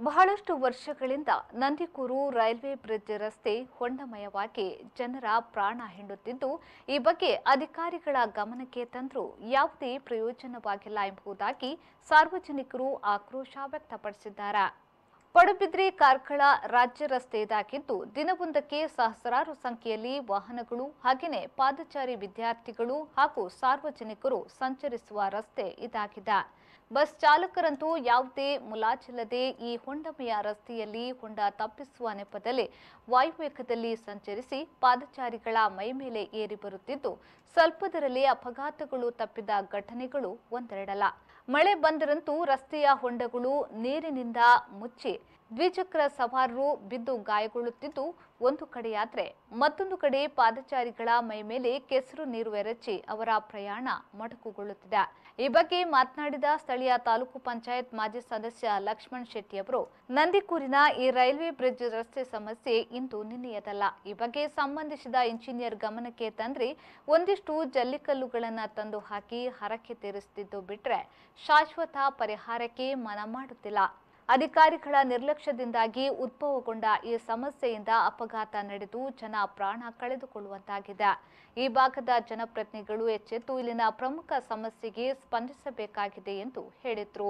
ಬಹಳಷ್ಟು ವರ್ಷಗಳಿಂದ Nandikur railway bridge ರಸ್ತೆ ಹೊಂಡಮಯವಾಗಿ ಜನರ ಪ್ರಾಣ ಹಿಂಡುತ್ತಿದ್ದು ಈ ಬಗ್ಗೆ ಅಧಿಕಾರಿಗಳ ಗಮನಕ್ಕೆ ತಂದರೂ ಯಾವುದೇ ಪ್ರಯೋಜನವಾಗಿಲ್ಲ ಎಂಬುದಾಗಿ ಸಾರ್ವಜನಿಕರು ಆಕ್ರೋಶ ವ್ಯಕ್ತಪಡಿಸಿದ್ದಾರೆ ಪಡುಬಿದ್ರಿ ಕಾರ್ಕಳ ರಾಜ್ಯ ರಸ್ತೆ ಇದಾಗಿದ್ದು ದಿನವೊಂದಕ್ಕೆ ಸಹಸ್ರಾರು ಸಂಖ್ಯೆಯಲ್ಲಿ ವಾಹನಗಳು ಹಾಗೆಯೇ ಪಾದಚಾರಿ ವಿದ್ಯಾರ್ಥಿಗಳು ಹಾಗೂ ಸಾರ್ವಜನಿಕರು ಸಂಚರಿಸುವ ರಸ್ತೆ ಇದಾಗಿದೆ ಬಸ್ ಚಾಲಕರಂತೂ ಯಾವುದೇ ಮುಲಾಜಿಲ್ಲದೆ ಈ ಹೊಂಡಮಯ ರಸ್ತೆಯಲ್ಲಿ ಹೊಂಡ ತಪ್ಪಿಸುವ ನೆಪದಲ್ಲಿ ವಾಯುವೇಗದಲ್ಲಿ ಸಂಚರಿಸಿ ಪಾದಚಾರಿಗಳ ಮೈಮೇಲೆ ಏರಿ ಬರುತ್ತಿದ್ದು ಸ್ವಲ್ಪದರಲ್ಲಿ ಅಪಘಾತಗಳು ತಪ್ಪಿದ ಘಟನೆಗಳು ಒಂದೆರಡಲ್ಲ ಮಳೆ ಬಂದರಂತೂ ರಸ್ತೆಯ ಹೊಂಡಗಳು ನೀರಿನಿಂದ ಮುಚ್ಚಿ ದ್ವಿಚಕ್ರ ಸವಾರರು ಬಿದ್ದು ಗಾಯಗೊಳ್ಳುತ್ತಿದ್ದು ಒಂದು ಕಡೆಯಾದ್ರೆ ಮತ್ತೊಂದು ಕಡೆ ಪಾದಚಾರಿಗಳ ಮೈ ಮೇಲೆ ಕೆಸರು ನೀರು ಎರಚಿ ಅವರ ಪ್ರಯಾಣ ಮೊಟಕುಗೊಳ್ಳುತ್ತಿದೆ ಈ ಬಗ್ಗೆ ಮಾತನಾಡಿದ ಸ್ಥಳೀಯ ತಾಲೂಕು ಪಂಚಾಯತ್ ಮಾಜಿ ಸದಸ್ಯ ಲಕ್ಷ್ಮಣ್ ಶೆಟ್ಟಿ ಅವರು ನಂದಿಕೂರಿನ ಈ ರೈಲ್ವೆ ಬ್ರಿಡ್ಜ್ ರಸ್ತೆ ಸಮಸ್ಯೆ ಇಂದು ನಿನ್ನೆಯದಲ್ಲ ಈ ಬಗ್ಗೆ ಸಂಬಂಧಿಸಿದ ಇಂಜಿನಿಯರ್ ಗಮನಕ್ಕೆ ತಂದ್ರೆ ಒಂದಿಷ್ಟು ಜಲ್ಲಿಕಲ್ಲುಗಳನ್ನು ತಂದು ಹಾಕಿ ಹರಕೆ ತೀರಿಸುತ್ತಿದ್ದು ಬಿಟ್ರೆ ಶಾಶ್ವತ ಪರಿಹಾರಕ್ಕೆ ಮನ ಮಾಡುತ್ತಿಲ್ಲ ಅಧಿಕಾರಿಗಳ ನಿರ್ಲಕ್ಷ್ಯದಿಂದಾಗಿ ಉದ್ಭವಗೊಂಡ ಈ ಸಮಸ್ಯೆಯಿಂದ ಅಪಘಾತ ನಡೆದು ಜನ ಪ್ರಾಣ ಕಳೆದುಕೊಳ್ಳುವಂತಾಗಿದೆ ಈ ಭಾಗದ ಜನಪ್ರತಿನಿಧಿಗಳು ಎಚ್ಚೆತ್ತು ಇಲ್ಲಿನ ಪ್ರಮುಖ ಸಮಸ್ಯೆಗೆ ಸ್ಪಂದಿಸಬೇಕಾಗಿದೆ ಎಂದು ಹೇಳಿದ್ರು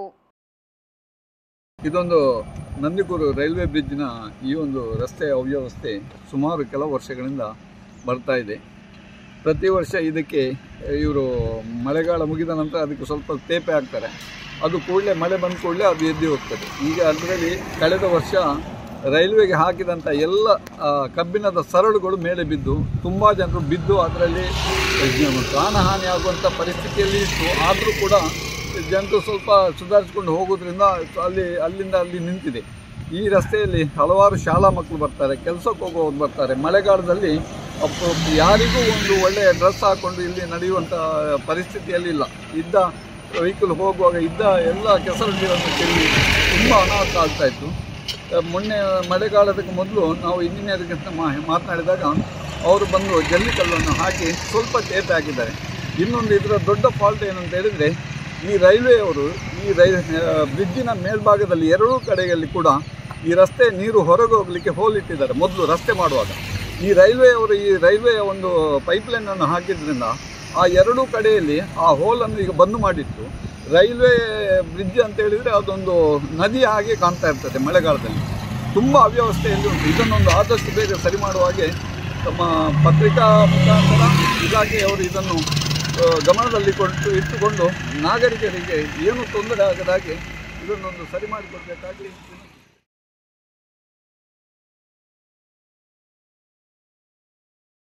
ಇದೊಂದು ನಂದಿಕೂರು ರೈಲ್ವೆ ಬ್ರಿಡ್ಜ್ನ ಈ ಒಂದು ರಸ್ತೆಯ ಅವ್ಯವಸ್ಥೆ ಸುಮಾರು ಕೆಲವು ವರ್ಷಗಳಿಂದ ಬರ್ತಾ ಇದೆ ಪ್ರತಿ ವರ್ಷ ಇದಕ್ಕೆ ಇವರು ಮಳೆಗಾಲ ಮುಗಿದ ನಂತರ ಅದಕ್ಕೆ ಸ್ವಲ್ಪ ತೇಪೆ ಹಾಕ್ತಾರೆ ಅದು ಕೂಡಲೇ ಮಳೆ ಬಂದ ಕೂಡಲೇ ಅದು ಎದ್ದು ಹೋಗ್ತದೆ ಈಗ ಅದರಲ್ಲಿ ಕಳೆದ ವರ್ಷ ರೈಲ್ವೆಗೆ ಹಾಕಿದಂಥ ಎಲ್ಲ ಆ, ಕಬ್ಬಿಣದ ಸರಳುಗಳು ಮೇಲೆ ಬಿದ್ದು ತುಂಬ ಜನರು ಬಿದ್ದು ಅದರಲ್ಲಿ ಪ್ರಾಣಹಾನಿ ಆಗುವಂಥ ಪರಿಸ್ಥಿತಿಯಲ್ಲಿ ಇತ್ತು ಆದರೂ ಕೂಡ ಜನರು ಸ್ವಲ್ಪ ಸುಧಾರಿಸಿಕೊಂಡು ಹೋಗೋದ್ರಿಂದ ಅಲ್ಲಿ ಅಲ್ಲಿಂದ ಅಲ್ಲಿ ನಿಂತಿದೆ ಈ ರಸ್ತೆಯಲ್ಲಿ ಹಲವಾರು ಶಾಲಾ ಮಕ್ಕಳು ಬರ್ತಾರೆ ಕೆಲಸಕ್ಕೆ ಹೋಗುವವರು ಬರ್ತಾರೆ ಮಳೆಗಾಲದಲ್ಲಿ ಅಪ್ಪ- ಯಾರಿಗೂ ಒಂದು ಒಳ್ಳೆಯ ಡ್ರೆಸ್ ಹಾಕ್ಕೊಂಡು ಇಲ್ಲಿ ನಡೆಯುವಂಥ ಪರಿಸ್ಥಿತಿಯಲ್ಲಿ ಇಲ್ಲ ಇದ್ದ ವೆಹಿಕಲ್ ಹೋಗುವಾಗ ಇದ್ದ ಎಲ್ಲ ಕೆಸರು ನೀರನ್ನು ಚೆಲ್ಲಿ ತುಂಬ ಅನಾಹುತ ಆಗ್ತಾ ಇತ್ತು ಆ, ಮೊನ್ನೆ ಮಳೆಗಾಲದಕ್ಕೆ ಮೊದಲು ನಾವು ಇಂಜಿನಿಯರ್ಗೆ ಮಾತನಾಡಿದಾಗ ಅವರು ಬಂದು ಜಲ್ಲಿಕಲ್ಲನ್ನು ಹಾಕಿ ಸ್ವಲ್ಪ ಟೇಪ್ ಹಾಕಿದ್ದಾರೆ ಇನ್ನೊಂದು ಇದರ ದೊಡ್ಡ ಫಾಲ್ಟ್ ಏನಂತ ಹೇಳಿದರೆ ಈ ರೈಲ್ವೆಯವರು ಈ ರೈ ಬ್ರಿಡ್ಜಿನ ಮೇಲ್ಭಾಗದಲ್ಲಿ ಎರಡೂ ಕಡೆಯಲ್ಲಿ ಕೂಡ ಈ ರಸ್ತೆ ನೀರು ಹೊರಗೆ ಹೋಗಲಿಕ್ಕೆ ಹೋಲ್ ಇಟ್ಟಿದ್ದಾರೆ ಮೊದಲು ರಸ್ತೆ ಮಾಡುವಾಗ ಈ ರೈಲ್ವೆಯವರು ಈ ರೈಲ್ವೆಯ ಒಂದು ಪೈಪ್ಲೈನನ್ನು ಹಾಕಿದ್ರಿಂದ ಆ ಎರಡೂ ಕಡೆಯಲ್ಲಿ ಆ ಹೋಲನ್ನು ಈಗ ಬಂದ್ ಮಾಡಿತ್ತು ರೈಲ್ವೆ ಬ್ರಿಡ್ಜ್ ಅಂತ ಹೇಳಿದರೆ ಅದೊಂದು ನದಿ ಹಾಗೆ ಕಾಣ್ತಾ ಇರ್ತದೆ ಮಳೆಗಾಲದಲ್ಲಿ ತುಂಬ ಅವ್ಯವಸ್ಥೆಯಲ್ಲಿ ಉಂಟು ಇದನ್ನೊಂದು ಆದಷ್ಟು ಬೇಗ ಸರಿ ಮಾಡುವ ಹಾಗೆ ತಮ್ಮ ಪತ್ರಿಕಾ ಮುಖಾಂತರ ಇಲಾಖೆಯವರು ಇದನ್ನು ಆ, ಗಮನದಲ್ಲಿ ಕೊಟ್ಟು ಇಟ್ಟುಕೊಂಡು ನಾಗರಿಕರಿಗೆ ಏನು ತೊಂದರೆ ಆಗದ ಹಾಗೆ ಇದನ್ನೊಂದು ಸರಿ ಮಾಡಿಕೊಡ್ಬೇಕಾಗಿ ವಿನಂತಿ.